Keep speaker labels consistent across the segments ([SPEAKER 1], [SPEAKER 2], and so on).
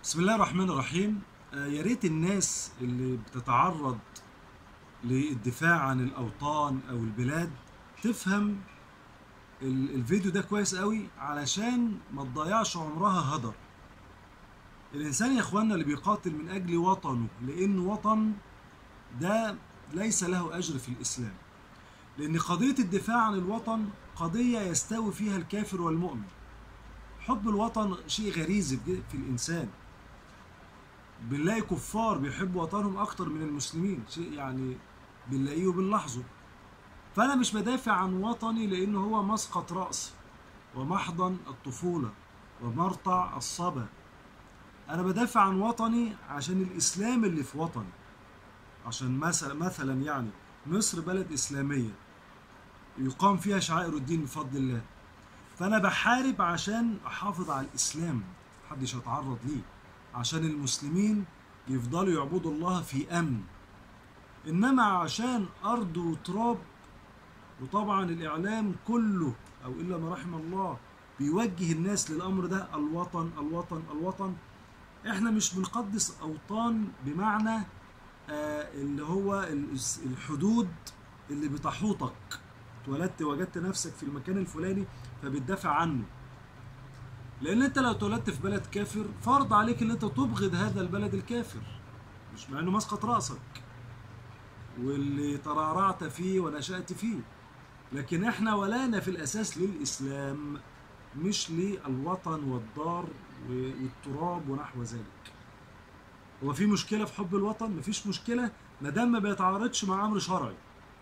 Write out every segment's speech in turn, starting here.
[SPEAKER 1] بسم الله الرحمن الرحيم آه، يا ريت الناس اللي بتتعرض للدفاع عن الأوطان أو البلاد تفهم ال- الفيديو ده كويس قوي علشان ما تضيعش عمرها هدر الإنسان يا إخواننا اللي بيقاتل من أجل وطنه لأن وطن ده ليس له أجر في الإسلام لأن قضية الدفاع عن الوطن قضية يستوي فيها الكافر والمؤمن حب الوطن شيء غريزي في في الإنسان بنلاقي كفار بيحبوا وطنهم أكتر من المسلمين شيء يعني بنلاقيه وبنلاحظه فأنا مش بدافع عن وطني لأنه هو مسقط رأسي ومحضن الطفولة ومرتع الصبا أنا بدافع عن وطني عشان الإسلام اللي في وطني عشان مثلا مثلا يعني مصر بلد إسلامية يقام فيها شعائر الدين بفضل الله فأنا بحارب عشان أحافظ على الإسلام محدش يتعرض ليه عشان المسلمين يفضلوا يعبدوا الله في أمن إنما عشان أرض وتراب وطبعا الإعلام كله أو إلا ما رحم الله بيوجه الناس للأمر ده الوطن الوطن الوطن إحنا مش بنقدس أوطان بمعنى آه اللي هو ال- الحدود اللي بتحوطك اتولدت وجدت نفسك في المكان الفلاني فبتدافع عنه لان انت لو اتولدت في بلد كافر فرض عليك ان انت تبغض هذا البلد الكافر مش مع انه مسقط راسك واللي ترعرعت فيه ونشأت فيه لكن احنا ولانا في الاساس للاسلام مش للوطن والدار والتراب ونحو ذلك هو في مشكله في حب الوطن مفيش مشكله ما دام ما بيتعارضش مع امر شرعي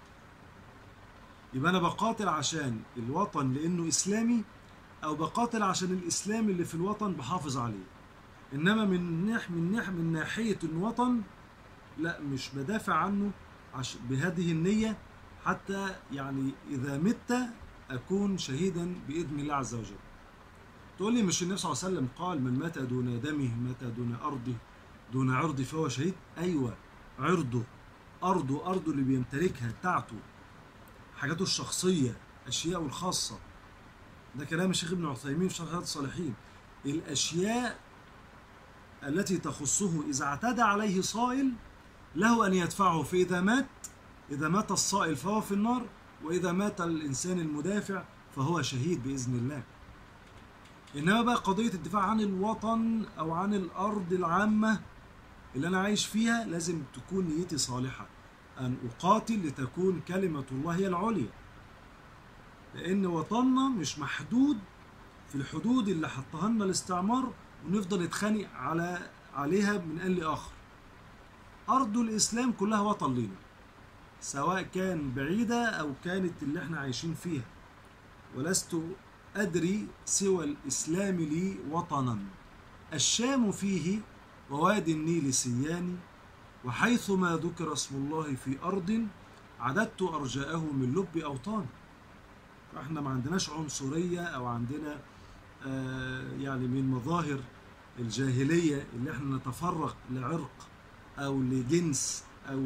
[SPEAKER 1] يبقى انا بقاتل عشان الوطن لانه اسلامي او بقاتل عشان الاسلام اللي في الوطن بحافظ عليه انما من نح من نح من ناحيه الوطن لا مش بدافع عنه عش بهذه النيه حتى يعني اذا مت اكون شهيدا باذن الله عز وجل تقول لي مش النبي صلى الله عليه وسلم قال من مات دون دمه مات دون ارضه دون عرضه فهو شهيد ايوه عرضه ارضه ارضه اللي بيمتلكها بتاعته حاجاته الشخصيه اشياءه الخاصه ده كلام الشيخ ابن عثيمين في شرح رياض الصالحين الاشياء التي تخصه اذا اعتدى عليه صائل له ان يدفعه فاذا مات اذا مات الصائل فهو في النار واذا مات الانسان المدافع فهو شهيد باذن الله انما بقى قضيه الدفاع عن الوطن او عن الارض العامه اللي انا عايش فيها لازم تكون نيتي صالحه ان اقاتل لتكون كلمه الله هي العليا لان وطننا مش محدود في الحدود اللي حطها لنا الاستعمار ونفضل نتخانق على عليها من ان لاخر ارض الاسلام كلها وطن لينا سواء كان بعيده او كانت اللي احنا عايشين فيها ولست ادري سوى الاسلام لي وطنا الشام فيه ووادي النيل سيان وحيث ما ذكر اسم الله في ارض عددت ارجاءه من لب اوطان فاحنا ما عندناش عنصريه او عندنا آه يعني من مظاهر الجاهليه اللي احنا نتفرق لعرق او لجنس او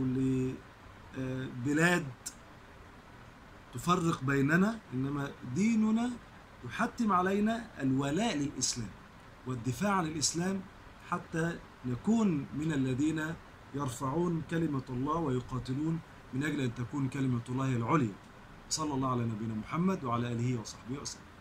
[SPEAKER 1] لبلاد تفرق بيننا انما ديننا يحتم علينا الولاء للاسلام والدفاع عن الاسلام حتى نكون من الذين يرفعون كلمه الله ويقاتلون من اجل ان تكون كلمه الله هي العليا صلى الله على نبينا محمد وعلى اله وصحبه وسلم